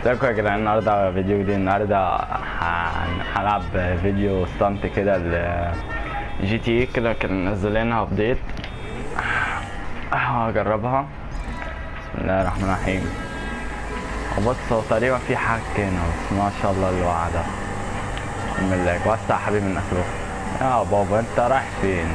ازيكم يا جدعان النهارده فيديو جديد النهارده هن- هلعب فيديو ستانت كده ل جي تي اي كده كان منزلينها ابديت هجربها بسم الله الرحمن الرحيم وبص هو تقريبا في حاجة هنا بس ما شاء الله الوعد ده بسم الله وسع حبيبي من اخره يا بابا انت رايح فين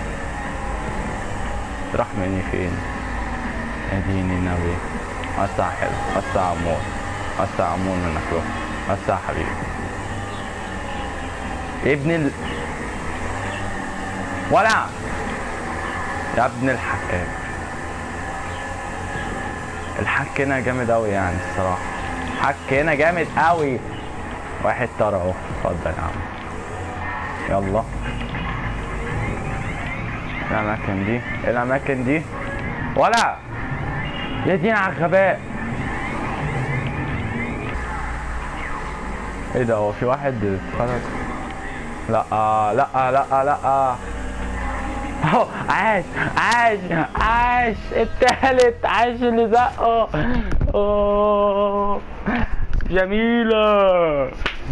راح مني فين يا ديني النبي وسع حلو وسع عمور وسع عمور من اخره وسع حبيبي يا ابن ال ولا يا ابن الحكاك الحك هنا جامد اوي يعني الصراحة الحك هنا جامد اوي واحد ترى اهو اتفضل يا عم يلا الاماكن دي الاماكن دي ولا يا دين على الغباء ايه ده هو في واحد اتفرج لا لا لا لا اهو عاش عاش عاش التالت عاش اللي زقه اوه جميلة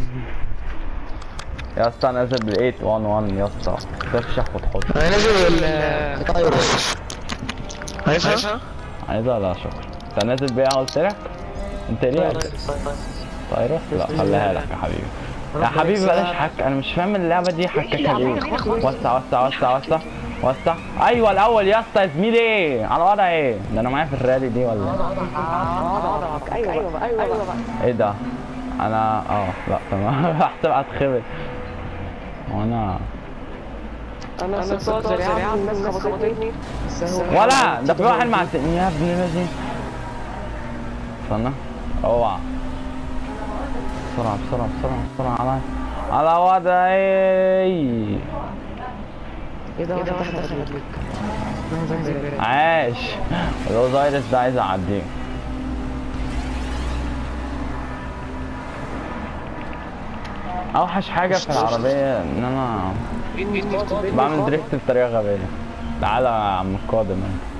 يا اسطى نازل بال 811 يا اسطى تفشخ وتحط انا نازل التايروس عايزها؟ عايزها لا شكرا انت نازل بيها قلت لك انت ليه طايرس لا خليها لك يا حبيبي يا حبيبي بلاش حك انا مش فاهم اللعبه دي حكاكه ليه وسع وسع وسع وسع وسع ايوه الاول يا اسطى يا زميلي على وضع ايه ده انا معايا في الرالي دي ولا ايوه ايوه ايوه ايه ده انا اه لا تمام هحسب هتخبط وانا انا صرت سريعة الناس خبطتني ولا ده في واحد مع التاني يا ابن الذين استنى اوعى بسرعة بسرعة بسرعة بسرعة على على وضعي ايه ده واحد دخل دخل عاش الاوزايرس ده عايز اعديه اوحش حاجة في العربية ان انا بعمل دريفت بطريقة غبية تعالى يا عم القادم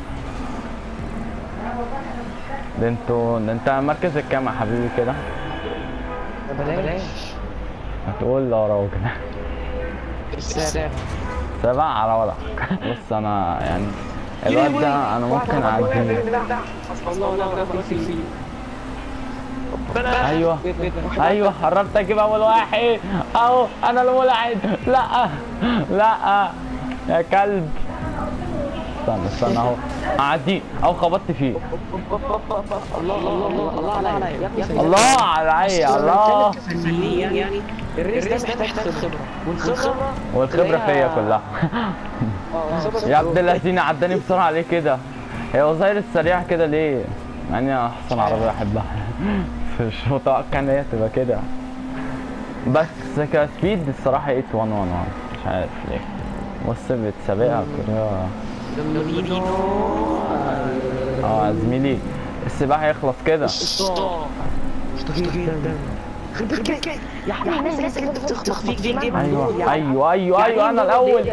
ده انتوا ده انت مركز الكام يا حبيبي كده بلاش هتقول لا راجل السابع سبع على وضعك بص انا يعني الواد ده انا ممكن اعديه الله لا لا في في ايوه ايوه قربت اجيب اول واحد اهو انا الملعب لا لا يا كلب استنى استنى اهو اعديه او خبطت فيه الله الله الله الله عليا يا ابني الله عليا الله فنيا يعني الريس ده محتاج خبرة والخبرة والخبره فيا كلها يا ابن الذين عداني بسرعه ليه كده هي وظاهر السريع كده ليه مع اني احسن عربيه احبها بس مش متوقع ان هي تبقى كده بس كسبيد الصراحه 8111 مش عارف ليه بص بتسابقها بطريقه اه يا زميلي السباق هيخلص كده يا حبيبي الناس الناس اللي بتخطخ فيك دي دي ايوه ايوه ايوه ايوه انا الاول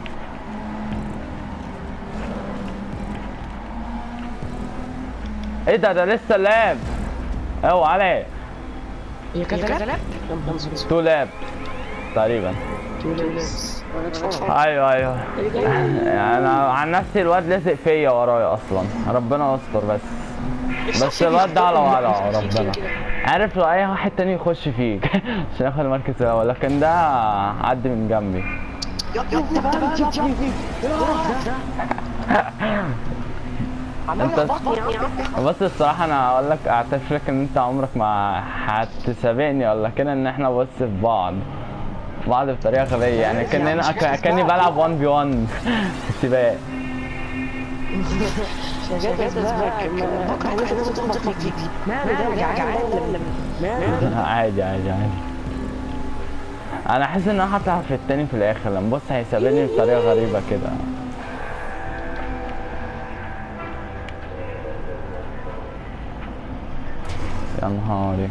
ايه ده ده لسه لاب اوعى عليه هي كانت غلط تو لاب تقريبا ايوه ايوه يعني انا عن نفسي الواد لازق فيا ورايا اصلا ربنا يستر بس بس الواد ده على وضعه ربنا عارف لو اي واحد تاني يخش فيك عشان ياخد المركز الاول لكن ده عدي من جنبي انت بس الصراحه انا اقول لك اعترف لك ان انت عمرك ما هتسابقني ولا كده ان احنا بص في بعض بعض بطريقه غبيه يعني كاننا كاني بلعب 1 في 1 في السباق بكره الناس اللي بتخطخ فيك دي ماله ده جعان ماله عادي عادي عادي انا حاسس ان انا هطلع في التاني في الاخر لما بص هيسابقني بطريقه غريبه كده يا نهاري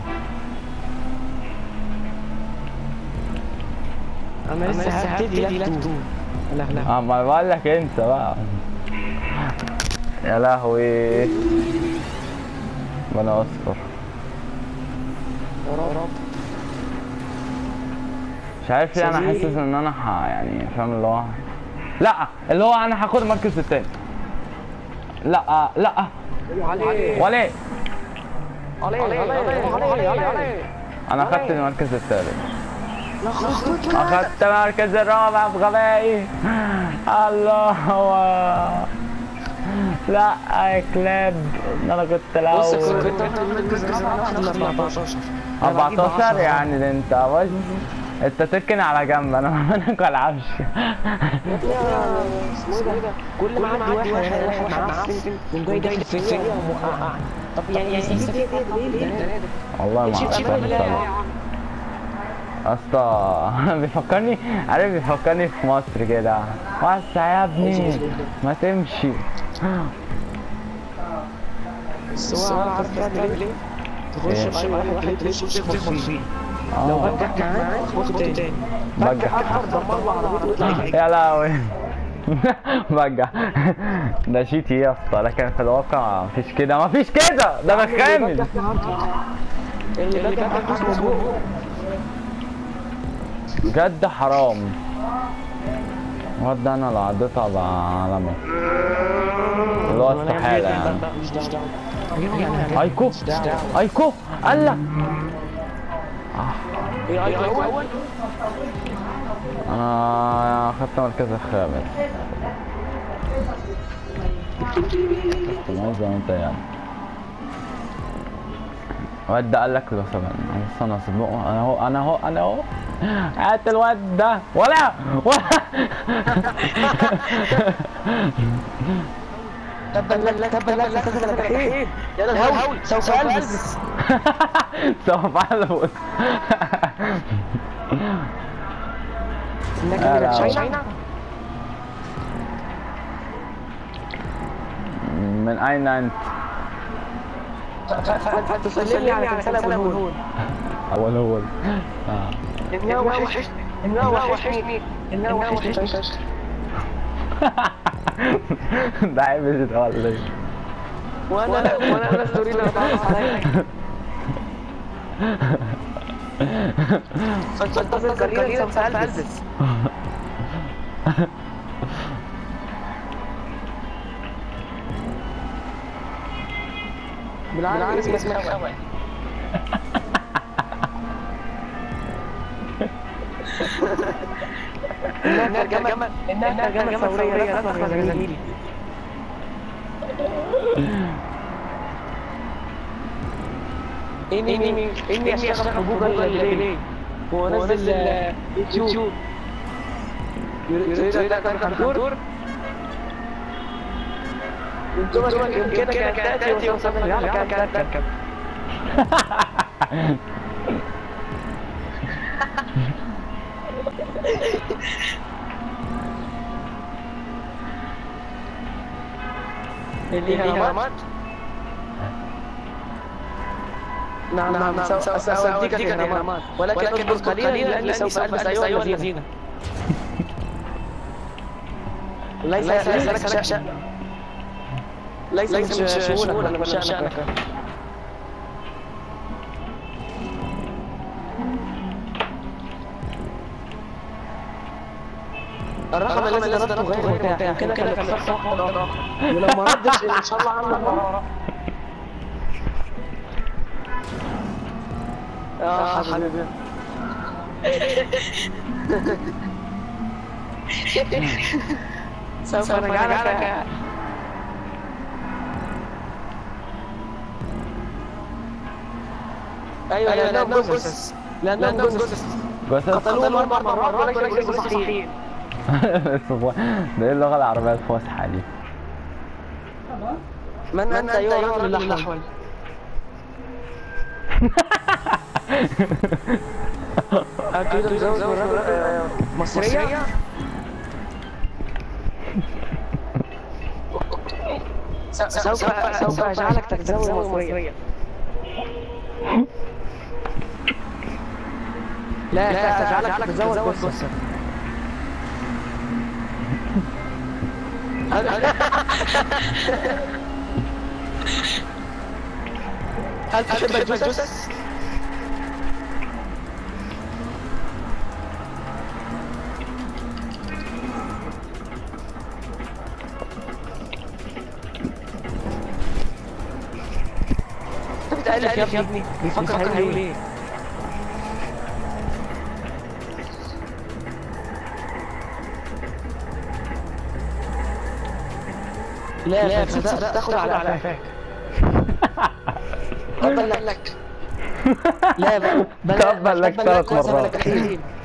انا لسه هبتدي لك لا لا اه ما بقول لك انسى بقى يا لهوي ربنا يستر رب مش عارف ليه انا حاسس ان انا ح... يعني فاهم اللي هو لا اللي هو انا هاخد المركز التاني لا لا عليه وليه عليه عليه عليه انا اخدت المركز التالت لا خلاص اخدت المركز الرابع بغبائي الله هو لا يا كلاب انا كنت بص الاول كنت انت المركز الرابع واخد ال 14 14 يعني ده انت بص انت تركن على جنب انا منك ما العبش كل ما عدي واحد واحد معفن من جاي داخل في الفيا وموقعني طب يعني يعني استفيد ليه ليه والله ما شوف شوف اعرف بالله الصراحة. اسطى بيفكرني عارف بيفكرني في مصر كده وسع يا ابني ما تمشي السواق عارف تعمل ايه؟ تخش في واحد واحد تخش تدخل فيه لو اه بجح معاك خد تاني بجح بجح اكبر دمر عربيته ويطلع يجري يا لهوي بجح ده شيتي يا اسطى لكن في الواقع مفيش كده مفيش كده ده بخامل اللي بجح اسمه بوق بجد حرام الواد ده انا لو عديت ابقى عالمي اللي هو استحالة يعني مش دعوه ايكو ايكو قال لك ايه ايه اول انا خدت مركز الخامس كنت زي ما انت يعني الواد ده قال لك له سبعين بس انا اصدقه انا هو انا هو انا هو هات الواد ده ولا ولا تبا لك تبا لك تبا لك الحين يا الهول سوف البس سوف البس انك لا، من لا. تشاينا من اين انت؟ تسلمني على تمثال ابو الهول اول اول آه. انه وحشني انه وحشني انه وحشني ده عيب ده ولا ايه؟ وانا وانا لست اريد ان اتعرف عليك فانتظر قليلا سوف البس بالعربي اسمه خوي إنها ترجمة إنها ترجمة ثورية لا تفهم غزاليل إني إني إني أشتغل في جوجل بلاي وأنزل يوتيوب يريد أن أكون حنطور يمكنك يمكنك أن تأتي وتصفح لك أن تركب اللي هي هرمات نعم نعم سأ- سأوديك الهرمات ولكن اصبر قليلا لأني سوف ألبس أيها الذين ليس ليس لك شأن ليس من شؤونك ولا من شأنك الرقم الذي ضربته غير متاح يمكنك الاتصال واحد آخر ولو ما ردش ان شاء الله عندك مرارة يا حبيبي سوف نجعلك ايوه لانهم جثث لانهم جثث جثث قتلوهم اربع مرات ولكن ليسوا صحيحين ده ايه اللغة العربية الفصحى دي؟ من انت ايها الرجل الاحول أكيد تتزوج من رجل مصرية سوف سوف أجعلك تتزوج مصرية لا سأجعلك تتزوج قصة هل تحب الجثث؟ تألف يا ابني بيفكر هيقول ايه لا لا تاخد على قفاك تقبل لك لا بقى تقبل لك ثلاث مرات. مرات